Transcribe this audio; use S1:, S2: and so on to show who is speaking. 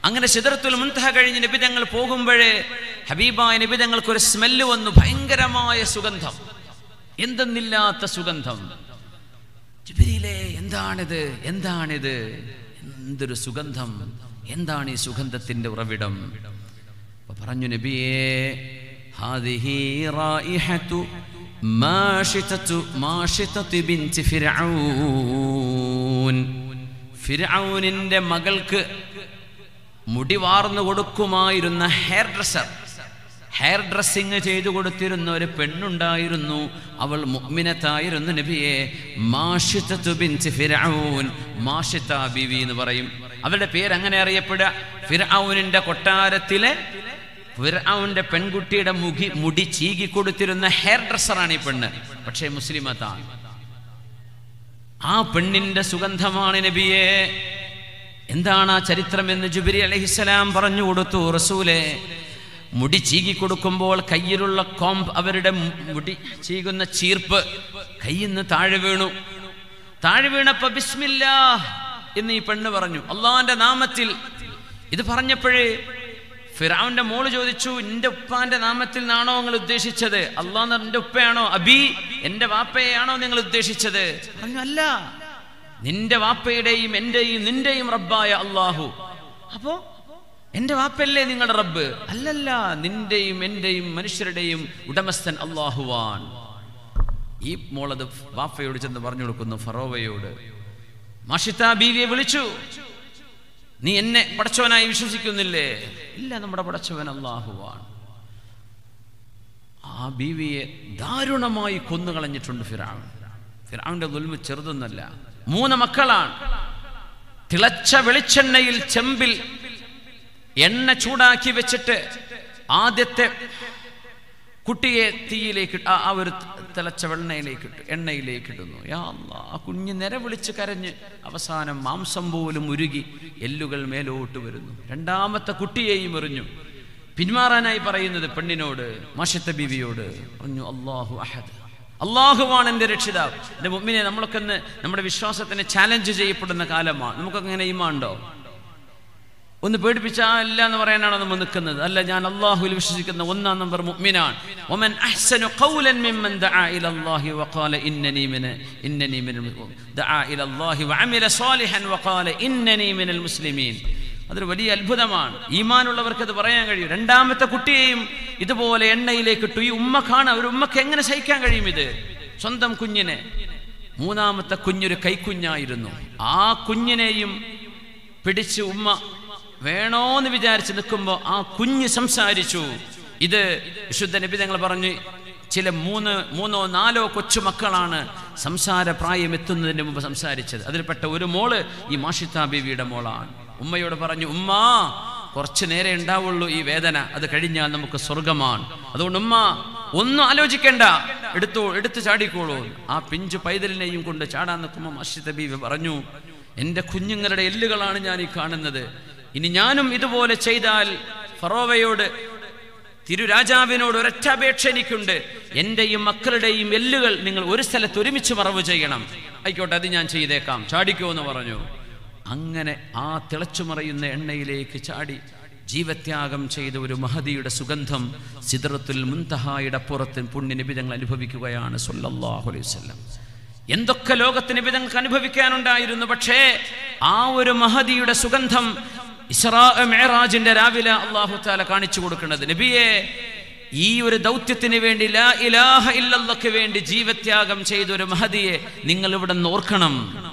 S1: അങ്ങനെ സിദറത്തുൽ മുൻതഹ കഴിഞ്ഞ് നിബിതങ്ങൾ പോകുമ്പോഴേ ഹബീബായ നിബിതങ്ങൾക്ക് ഒരു സ്മെല്ല് വന്നു ഭയങ്കരമായ സുഗന്ധം എന്തെന്നില്ലാത്ത സുഗന്ധം ജിബ്രീലേ എന്താണിത് എന്താണിത് എന്തൊരു സുഗന്ധം എന്താണ് ഈ സുഗന്ധത്തിന്റെ ഉറവിടം അപ്പൊ പറഞ്ഞു നബിയേ ഹാദിഹി റായിഹത്തു മാഷിതത്തു മാഷിതത്തു ബിൻതി ഫിർഔൻ ഫിർഔനിന്റെ മകൾക്ക് മുടി വാർന്നു കൊടുക്കുമായിരുന്ന ഹെയർ ഡ്രസ്സർ ഹെയർ ഡ്രസ്സിങ് ചെയ്തു കൊടുത്തിരുന്ന ഒരു പെണ്ണുണ്ടായിരുന്നു അവൾ മുഅ്മിനത്തായിരുന്നു നബിയെ മാഷിത്തത്തു ബിൻത് ഫിർഔൻ മാഷിത്ത ബിവി എന്ന് പറയും അവരുടെ പേര് അങ്ങനെ അറിയപ്പെടുക ഫിർഔനിന്റെ കൊട്ടാരത്തിലെ ഫിർഔന്റെ പെൺകുട്ടിയുടെ മുഖി മുടി ചീകി കൊടുത്തിരുന്ന ഹെയർ ഡ്രസ്സറാണ് ഈ പെണ്ണ് പക്ഷേ മുസ്ലിമത്താണ് ആ പെണ്ണിന്റെ സുഗന്ധമാണ് നബിയെ എന്താണ് ആ ചരിത്രം എന്ന് ജുബിരി അലഹിസ്സലാം പറഞ്ഞു കൊടുത്തു റസൂലെ മുടി ചീകി കൊടുക്കുമ്പോൾ കയ്യിലുള്ള കോമ്പ് അവരുടെ മുടി ചീകുന്ന ചീർപ്പ് കയ്യിൽ നിന്ന് താഴെ വീണു താഴെ വീണപ്പോ ബിസ്മില്ലാ എന്ന് ഈ പെണ്ണ് പറഞ്ഞു അള്ളാന്റെ നാമത്തിൽ ഇത് പറഞ്ഞപ്പോഴേ ഫിറാവിന്റെ മോള് ചോദിച്ചു എന്റെ ഉപ്പാന്റെ നാമത്തിൽ നിന്നാണോ നിങ്ങൾ ഉദ്ദേശിച്ചത് അള്ളാന്ന് എന്റെ ഉപ്പയാണോ അബി എന്റെ വാപ്പയെയാണോ നിങ്ങൾ ഉദ്ദേശിച്ചത് പറഞ്ഞു അല്ല നിന്റെ വാപ്പയുടെയും എന്റെയും നിന്റെയും റബ്ബായ അള്ളാഹു അപ്പോ എന്റെ വാപ്പയല്ലേ നിങ്ങളുടെ റബ്ബ് അല്ലല്ല നിന്റെയും എന്റെയും മനുഷ്യരുടെയും ഉടമസ്ഥൻ അള്ളാഹുവാൻ ഈ മോളത് വാപ്പയോട് ചെന്ന് പറഞ്ഞു കൊടുക്കുന്നു ഫറോവയോട് മാഷിത്ത ബീവിയെ വിളിച്ചു നീ എന്നെ പടച്ചവനായി വിശ്വസിക്കുന്നില്ലേ ഇല്ല നമ്മുടെ പടച്ചവൻ അള്ളാഹുവാൻ ആ ബീവിയെ ദാരുണമായി കൊന്നുകളഞ്ഞിട്ടുണ്ട് ഫിറാവൻ ഫിറാവിന്റെ ദുൽമ ചെറുതൊന്നല്ല മൂന്ന് മക്കളാണ് തിളച്ച വെളിച്ചെണ്ണയിൽ ചെമ്പിൽ എണ്ണ ചൂടാക്കി വെച്ചിട്ട് ആദ്യത്തെ കുട്ടിയെ തീയിലേക്ക് ഇട്ട് ആ- ആ ഒരു തിളച്ച വെണ്ണയിലേക്ക് ഇട്ട് എണ്ണയിലേക്ക് ഇടുന്നു യാ അല്ലാ, ആ കുഞ്ഞ് നിലവിളിച്ച് കരഞ്ഞ് അവസാനം മാംസം പോലും ഉരുകി എല്ലുകൾ മേലോട്ട് വരുന്നു രണ്ടാമത്തെ കുട്ടിയെയും എറിഞ്ഞു പിന്മാറാനായി പറയുന്നത് പെണ്ണിനോട് മാഷത്തെ ബീവിയോട് പറഞ്ഞു അള്ളാഹു അഹദ് അള്ളാഹുവാണ് എൻ്റെ രക്ഷിതാവ് എൻ്റെ മുമ്പിനെ നമ്മളൊക്കെ ഒന്ന് നമ്മുടെ വിശ്വാസത്തിന് ചാലഞ്ച് ചെയ്യപ്പെടുന്ന കാലമാണ് നമുക്കൊക്കെ ഇങ്ങനെ ഈമാണ്ടോ ഒന്ന് പേടിപ്പിച്ചാല്ല എന്ന് പറയാനാണ് നമ്മൾ നിൽക്കുന്നത് അല്ല ഞാൻ അള്ളാഹുവിൽ വിശ്വസിക്കുന്ന ഒന്നാം നമ്പർ മുഅ്മിനാണ് ഒമൻ അഹ്സനു ഖൗലൻ മിമ്മൻ ദആ ഇലല്ലാഹി വഖാല ഇന്നനി മിന ഇന്നനി മിനൽ മു- ദആ ഇലല്ലാഹി വഅമില സാലിഹൻ വഖാല ഇന്നനി മിനൽ മുസ്ലിമീൻ അതൊരു വലിയ അത്ഭുതമാണ് ഈമാനുള്ളവർക്ക് അത് പറയാൻ കഴിയും രണ്ടാമത്തെ കുട്ടിയെയും ഇതുപോലെ എണ്ണയിലേക്ക് ഇട്ടു ഈ ഉമ്മ കാണാം ഒരു ഉമ്മക്ക് എങ്ങനെ സഹിക്കാൻ കഴിയും ഇത് സ്വന്തം കുഞ്ഞിനെ മൂന്നാമത്തെ കുഞ്ഞൊരു കൈക്കുഞ്ഞായിരുന്നു ആ കുഞ്ഞിനെയും പിടിച്ച് ഉമ്മ വേണോന്ന് വിചാരിച്ച് നിൽക്കുമ്പോൾ ആ കുഞ്ഞ് സംസാരിച്ചു ഇത് വിശുദ്ധ നബി തങ്ങൾ പറഞ്ഞു ചില മൂന്ന് മൂന്നോ നാലോ കൊച്ചു മക്കളാണ് സംസാര പ്രായം എത്തുന്നതിന് മുമ്പ് സംസാരിച്ചത് അതിൽപ്പെട്ട ഒരു മോള് ഈ മാഷിത്ത ബീവിയുടെ മോളാണ് ഉമ്മയോട് പറഞ്ഞു ഉമ്മ കുറച്ചു നേരെ ഉണ്ടാവുള്ളൂ ഈ വേദന അത് കഴിഞ്ഞാൽ നമുക്ക് സ്വർഗമാണ് അതുകൊണ്ട് ഉമ്മ ഒന്നും ആലോചിക്കണ്ട എടുത്തോ എടുത്ത് ചാടിക്കോളൂ ആ പിഞ്ചു പൈതലിനെയും കൊണ്ട് ചാടാൻ നിൽക്കുമ്പോൾ മാഷിത്ത ബീവി പറഞ്ഞു എൻ്റെ കുഞ്ഞുങ്ങളുടെ എല്ലുകളാണ് ഞാൻ ഈ കാണുന്നത് ഇനി ഞാനും ഇതുപോലെ ചെയ്താൽ ഫറോവയോട് തിരുരാജാവിനോട് ഒരൊറ്റ അപേക്ഷ എനിക്കുണ്ട് എൻ്റെയും മക്കളുടെയും എല്ലുകൾ നിങ്ങൾ ഒരു സ്ഥലത്ത് ഒരുമിച്ച് മറവ് ചെയ്യണം ആയിക്കോട്ടെ അത് ഞാൻ ചെയ്തേക്കാം ചാടിക്കോ എന്ന് പറഞ്ഞു അങ്ങനെ ആ തിളച്ചു മറയുന്ന എണ്ണയിലേക്ക് ചാടി ജീവത്യാഗം ചെയ്ത ഒരു മഹതിയുടെ സുഗന്ധം സിദ്റത്തുൽ മുൻതഹായുടെ പുറത്ത് പുണ്യനിബിതങ്ങൾ അനുഭവിക്കുകയാണ് സല്ലല്ലാഹു അലൈഹി വസല്ലം എന്തൊക്കെ ലോകത്തിന് വിധങ്ങൾക്ക് അനുഭവിക്കാനുണ്ടായിരുന്നു പക്ഷേ ആ ഒരു മഹദിയുടെ സുഗന്ധം ഇസ്രാ മേറാജിന്റെ രാവിലെ അള്ളാഹു താല കാണിച്ചു കൊടുക്കുന്നത് നബിയെ ഈ ഒരു ദൗത്യത്തിന് വേണ്ടി ലാ ഇലാഹ ഇല്ലല്ലക്ക് വേണ്ടി ജീവത്യാഗം ചെയ്ത ഒരു മഹദിയെ നിങ്ങൾ ഇവിടെ നിന്ന് ഓർക്കണം